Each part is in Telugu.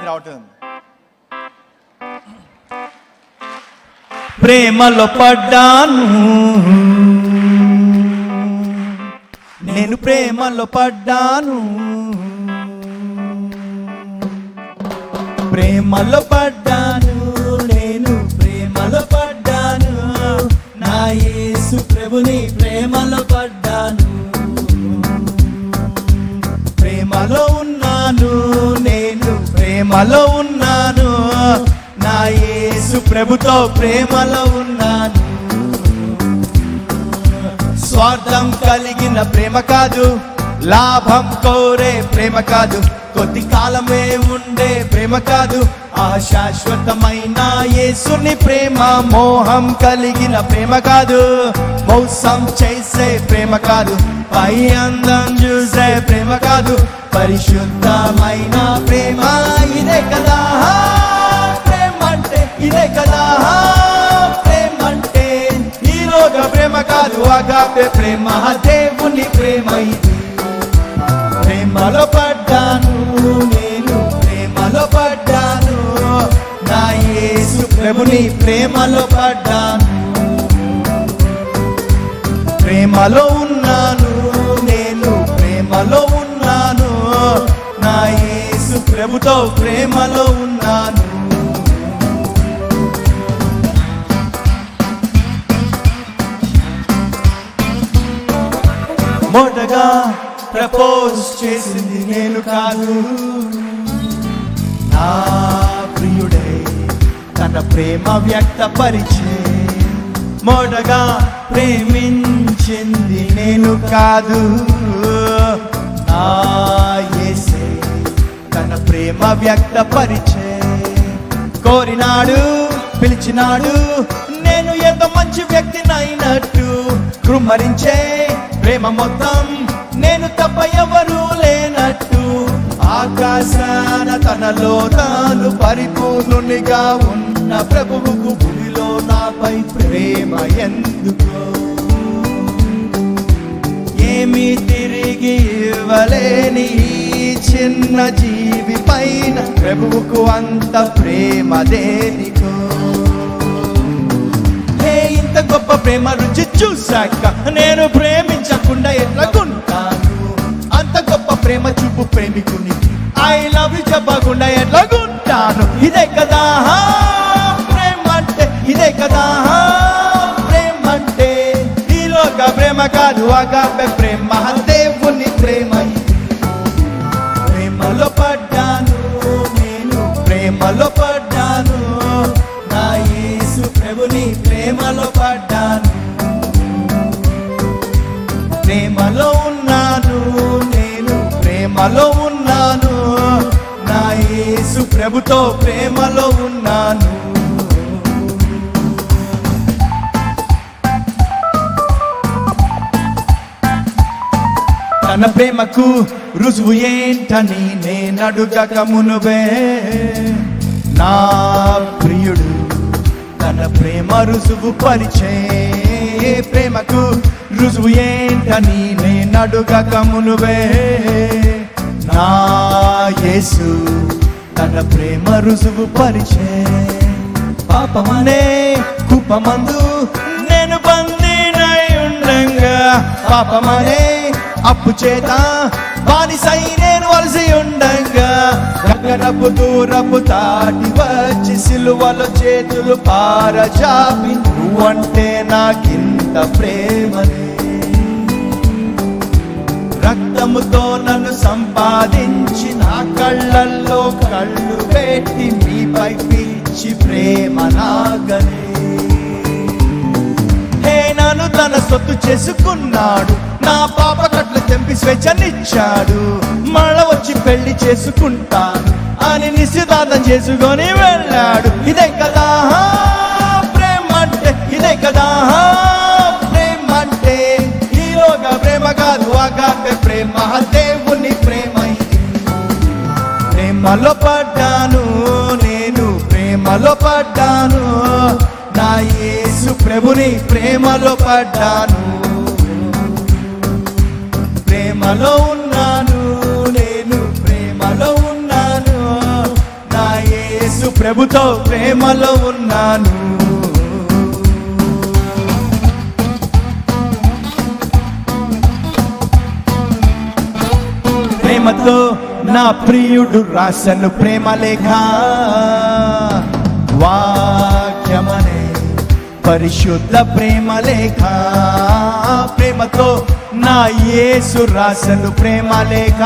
రావటం ప్రేమలో పడ్డాను నేను ప్రేమలో పడ్డాను ప్రేమలో పడ్డాను నేను ప్రేమలో పడ్డాను నా యేసు ప్రభుని ప్రేమలో పడ్డాను ప్రేమలో ఉన్నాను నేను ప్రేమలో ఉన్నాను నా యేసు ప్రభుతో ప్రేమలో ఉన్నాను స్వార్థం కలిగిన ప్రేమ కాదు లాభం కోరే ప్రేమ కాదు కొద్ది కాలమే ఉండే ప్రేమ కాదు ఆ శాశ్వతమైన యేసుని ప్రేమ మోహం కలిగిన ప్రేమ కాదు మోసం చేసే ప్రేమ కాదు పై అందం చూసే ప్రేమ కాదు పరిశుద్ధమైన ప్రేమ ఇదే కదా ప్రేమ అంటే ఇదే కదా ప్రేమ అంటే ఈ లోక ప్రేమ కాదు అగాపే ప్రేమ దేవుని ప్రేమ ఇది ప్రేమలో పడ్డాను నేను ప్రేమలో పడ్డాను నా యేసు ప్రభుని ప్రేమలో పడ్డాను ప్రేమలో ఉన్నాను నేను ప్రేమలో ఉన్నాను నా యేసు ప్రభుతో ప్రేమలో ఉన్నాను మొదటగా ప్రపోజ్ చేసింది నేను కాదు నా ప్రియుడే తన ప్రేమ వ్యక్తపరిచే మొదటగా ప్రేమించింది నేను కాదు నా యేసే తన ప్రేమ వ్యక్తపరిచే కోరినాడు పిలిచినాడు నేను ఎంత మంచి వ్యక్తినైనట్టు కృమ్మరించే ప్రేమ మొత్తం నేను తప్ప ఎవరు లేనట్టు ఆకాశాన తనలో తాను పరిపూర్ణునిగా ఉన్న ప్రభువుకు భూమిలో నాపై ప్రేమ ఎందుకో ఏమి తిరిగి ఇవ్వలేని ఈ చిన్న జీవి పైన ప్రభువుకు అంత ప్రేమ దేనికో హే ఇంత గొప్ప ప్రేమ రుచి చూశాక నేను ప్రేమించకుండా ఎట్లాగుంటాను అంత గొప్ప ప్రేమ చూపు ప్రేమికుని ఐ లవ్ యు చెప్పకుండా ఎట్లాగుంటాను ఇదే కదా ప్రేమ అంటే ఇదే కదా ప్రేమ అంటే ఈ లోక ప్రేమ కాదు అగాపే ప్రేమ దేవుని ప్రేమ ఇది. ప్రేమలో పడ్డాను నేను ప్రేమలో పడ్డాను నా యేసు ప్రభుని ప్రేమలో పడ్డాను ప్రేమలో ఉన్నాను నేను ప్రేమలో ఉన్నాను నా యేసు ప్రభుతో ప్రేమలో ఉన్నాను తన ప్రేమకు రుజువు ఏంటని నేను అడుగక మునుబే నా ప్రియుడు తన ప్రేమ రుజువు పరిచే ప్రేమకు రుజువు ఏంటని నేను అడుగక మునుబే నా యేసు తన ప్రేమ రుజువు పరిచే పాపమనే కుపమందు నేను బందీనై ఉండంగా పాపమనే అప్పు చేత బానిసై నేను వలసి ఉండంగా గగనపు దూరపు దాటి వచ్చి సిలువల చేతులు పారజాపి నువ్వంటే నాకింత ప్రేమనే రక్తముతో నన్ను సంపాదించి నా కళ్ళల్లో కళ్ళు పెట్టి మీపై పిచ్చి ప్రేమ నాగనే హే నన్ను తన సొత్తు చేసుకున్నాడు నా పాప కట్లు తెంపి స్వేచ్ఛనిచ్చాడు మళ్ళ వచ్చి పెళ్లి చేసుకుంటాను అని నిశ్చితార్థం చేసుకొని వెళ్ళాడు ఇదే కదా ప్రేమ అంటే ఇదే కదా ప్రేమ అంటే ఈ లోక ప్రేమ కాదు అగాపే ప్రేమ దేవుని ప్రేమ ఇది ప్రేమలో పడ్డాను నేను ప్రేమలో పడ్డాను నా యేసు ప్రభుని ప్రేమలో పడ్డాను ప్రేమలో ఉన్నాను నేను ప్రేమలో ఉన్నాను నా ప్రభుతో ప్రేమలో ఉన్నాను ప్రేమతో నా ప్రియుడు రాసను ప్రేమ లేఖ వాక్యమనే పరిశుద్ధ ప్రేమ లేఖ ప్రేమతో నా యేసు రాసను ప్రేమ లేఖ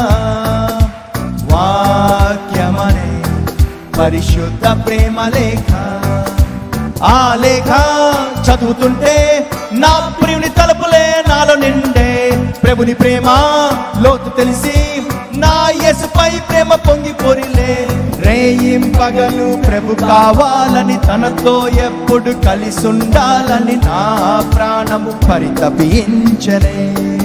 వాక్యమనే పరిశుద్ధ ప్రేమ లేఖ ఆ లేఖ చదువుతుంటే నా ప్రియుని తలుపులే నాలో నిండే ప్రభుని ప్రేమ లోతు తెలిసి నా యేసుపై ప్రేమ పొంగి పొరిలే రేయిం పగలు ప్రభు కావాలని తనతో ఎప్పుడు కలిసి ఉండాలని నా ప్రాణము పరితపించలే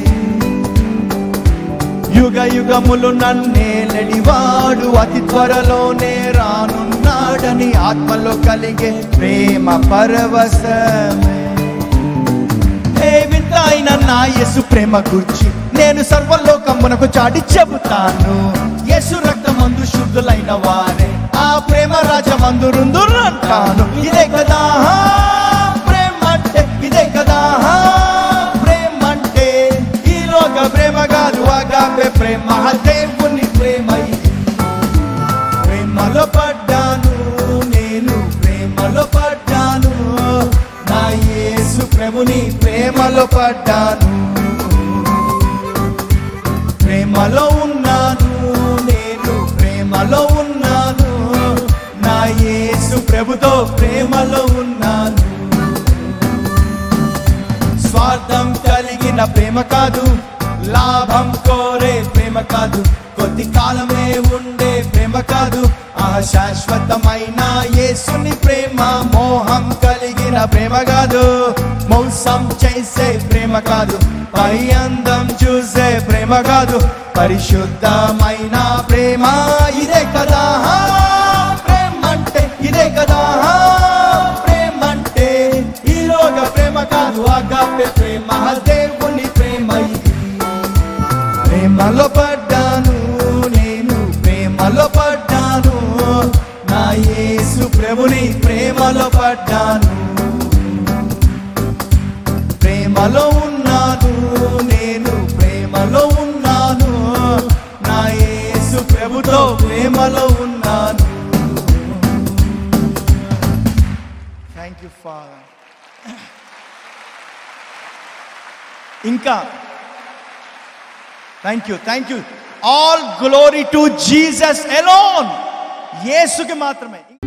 యుగ యుగములు నన్నేలడివాడు అతి త్వరలోనే రానున్నాడని ఆత్మలో కలిగే ప్రేమ పరవశమే ఏ వింత అయిన నా యేసు ప్రేమ గురించి నేను సర్వలోకమునకు చాటి చెబుతాను యేసు రక్తమందు శుద్ధులైన వారే ఆ ప్రేమ రాజమందురుందు అంటాను ఇదే కదా ప్రేమ అంటే ఇదే కదా ప్రేమ అంటే ఈ లోక ప్రేమ కాదు అగాపే ప్రేమ దేవుని ప్రేమ ఇది. ప్రేమలో పడ్డాను నేను ప్రేమలో పడ్డాను నా యేసు ప్రభుని ప్రేమలో పడ్డాను ప్రేమలో ఉన్నాను నేను ప్రేమలో ఉన్నాను నా యేసు ప్రభుతో ప్రేమలో ఉన్నాను స్వార్థం కలిగిన ప్రేమ కాదు లాభం కోరే ప్రేమ కాదు కొద్ది కాలమే ఉండే ప్రేమ కాదు ఆ శాశ్వతమైన యేసుని ప్రేమ మోహం కలిగిన ప్రేమ కాదు మోసం చేసే ప్రేమ కాదు పై అందం చూసే ప్రేమ కాదు పరిశుద్ధమైన ప్రేమ ఇదే కదా ప్రేమ అంటే ఇదే కదా ప్రేమ అంటే ఈ లోక ప్రేమ కాదు అగాపే ప్రేమ దేవుని ప్రేమ ఇది ప్రేమలో పడ్డాను నేను ప్రేమలో పడ్డాను నా యేసు ప్రభుని ప్రేమలో పడ్డాను ప్రేమలో ఉన్నాను నేను ప్రేమలో ఉన్నాను నా యేసు ప్రభుతో ప్రేమలో ఉన్నాను థ్యాంక్ యూ ఫాదర్ ఇంకా thank you thank you all glory to Jesus alone యేసుకి మాత్రమే